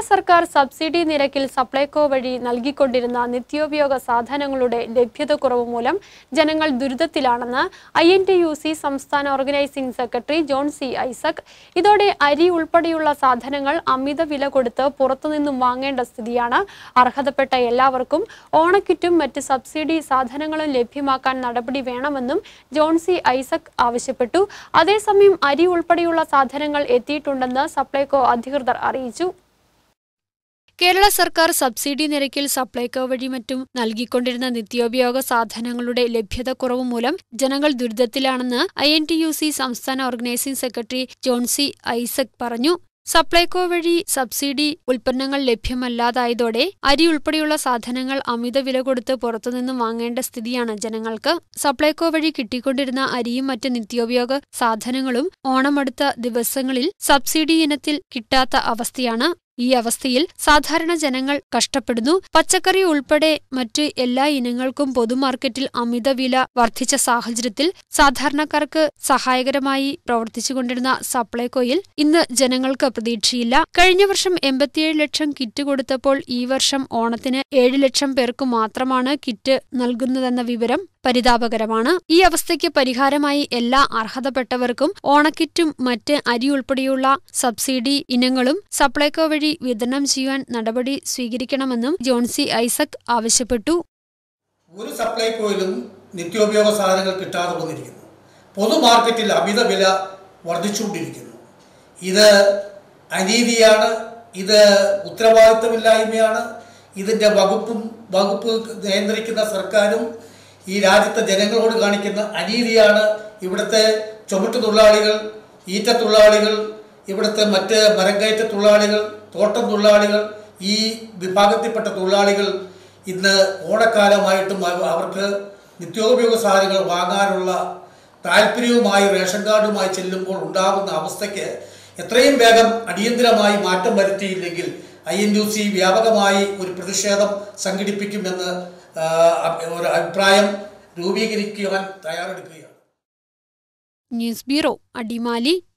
സർക്കാർ സബ്സിഡി നിരക്കിൽ സപ്ലൈകോ വഴി നൽകിക്കൊണ്ടിരുന്ന നിത്യോപയോഗ സാധനങ്ങളുടെ ലഭ്യതക്കുറവ് മൂലം ജനങ്ങൾ ദുരിതത്തിലാണെന്ന് I N T U C സംസ്ഥാന organising secretary John C Isaac ഇതോടെ അരി ഉൾപ്പെടെയുള്ള സാധനങ്ങൾ അമിത വില കൊടുത്ത് പുറത്തുനിന്നും വാങ്ങേണ്ട സ്ഥിതിയാണ് അർഹതപ്പെട്ട എല്ലാവർക്കും ഓണക്കിറ്റും മറ്റ് സബ്സിഡി സാധനങ്ങളും ലഭ്യമാക്കാൻ നടപടി വേണമെന്നും ജോൺ സി ഐസക് ആവശ്യപ്പെട്ടു അതേസമയം അരി ഉൾപ്പെടെയുള്ള സാധനങ്ങൾ എത്തിയിട്ടുണ്ടെന്ന് സപ്ലൈകോ അധികൃതർ അറിയിച്ചു കേരള സർക്കാർ സബ്സിഡി നിരക്കിൽ സപ്ലൈകോ വഴി മറ്റും നൽകിക്കൊണ്ടിരുന്ന നിത്യോപയോഗ സാധനങ്ങളുടെ ലഭ്യതക്കുറവ് മൂലം ജനങ്ങൾ ദുരിതത്തിലാണെന്ന് I N T U C സംസ്ഥാന organising secretary John C Isaac പറഞ്ഞു സപ്ലൈകോ വഴി സബ്സിഡി ഉൽപ്പന്നങ്ങൾ ലഭ്യമല്ലാതായതോടെ അരി ഉൾപ്പെടെയുള്ള സാധനങ്ങൾ അമിത വില കൊടുത്ത് പുറത്തുനിന്നും വാങ്ങേണ്ട സ്ഥിതിയാണ് ജനങ്ങൾക്ക് സപ്ലൈകോ വഴി കിട്ടിക്കൊണ്ടിരുന്ന അരിയും മറ്റ് നിത്യോപയോഗ സാധനങ്ങളും ഓണമടുത്ത ദിവസങ്ങളിൽ സബ്സിഡി ഇനത്തിൽ കിട്ടാത്ത അവസ്ഥയാണ് ഈ അവസ്ഥയിൽ സാധാരണ ജനങ്ങൾ കഷ്ടപ്പെടുന്നു പച്ചക്കറി ഉൾപ്പെടെ മറ്റ് എല്ലാ ഇനങ്ങൾക്കും പൊതുമാർക്കറ്റിൽ അമിത വില വർദ്ധിച്ച സാഹചര്യത്തിൽ സാധാരണക്കാർക്ക് സഹായകരമായി പ്രവർത്തിച്ചുകൊണ്ടിരുന്ന സപ്ലൈകോയിൽ ഇന്ന് ജനങ്ങൾക്ക് പ്രതീക്ഷയില്ല കഴിഞ്ഞ വർഷം എൺപത്തിയേഴ് ലക്ഷം കിറ്റ് കൊടുത്തപ്പോൾ ഈ വർഷം ഓണത്തിന് ഏഴ് ലക്ഷം പേർക്ക് മാത്രമാണ് കിറ്റ് നൽകുന്നതെന്ന വിവരം പരിതാപകരമാണ് ഈ അവസ്ഥയ്ക്ക് പരിഹാരമായി എല്ലാ അർഹതപ്പെട്ടവർക്കും ഓണക്കിറ്റും മറ്റ് അരി ഉൾപ്പെടെയുള്ള സബ്സിഡി ഇനങ്ങളും സപ്ലൈകോ വഴി വിതരണം ചെയ്യാൻ നടപടി സ്വീകരിക്കണമെന്നും ജോൺസി ഐസക് ആവശ്യപ്പെട്ടു ഒരു സപ്ലൈകോയിലും നിത്യോപയോഗ സാധനങ്ങൾ കിട്ടാതെ വന്നിരിക്കുന്നു പൊതുമാർക്കറ്റിൽ അമിത വില വർദ്ധിച്ചുകൊണ്ടിരിക്കുന്നു ഇത് അനീതിയാണ് ഇത് ഉത്തരവാദിത്തമില്ലായ്മയാണ് ഇതിൻ്റെ വകുപ്പും വകുപ്പ് നിയന്ത്രിക്കുന്ന സർക്കാരും ഈ രാജ്യത്തെ ജനങ്ങളോട് കാണിക്കുന്ന അനീതിയാണ് ഇവിടുത്തെ ചുമട്ട് തൊഴിലാളികൾ ഈറ്റ തൊഴിലാളികൾ ഇവിടുത്തെ മറ്റ് മരംകയറ്റ തൊഴിലാളികൾ തോട്ടം തൊഴിലാളികൾ ഈ വിഭാഗത്തിൽപ്പെട്ട തൊഴിലാളികൾ ഇന്ന് ഓണക്കാലമായിട്ടും അവ- അവർക്ക് നിത്യോപയോഗ സാധനങ്ങൾ വാങ്ങാനുള്ള താല്പര്യവുമായി റേഷൻ കാർഡുമായി ചെല്ലുമ്പോൾ ഉണ്ടാകുന്ന അവസ്ഥയ്ക്ക് എത്രയും വേഗം അടിയന്തിരമായി മാറ്റം വരുത്തിയില്ലെങ്കിൽ ഐ എൻ യു സി വ്യാപകമായി ഒരു പ്രതിഷേധം സംഘടിപ്പിക്കുമെന്ന് ആ, അഭി- ഒരു അഭിപ്രായം രൂപീകരിക്കുവാൻ തയ്യാറെടുക്കുകയാണ് ന്യൂസ് ബ്യൂറോ അടിമാലി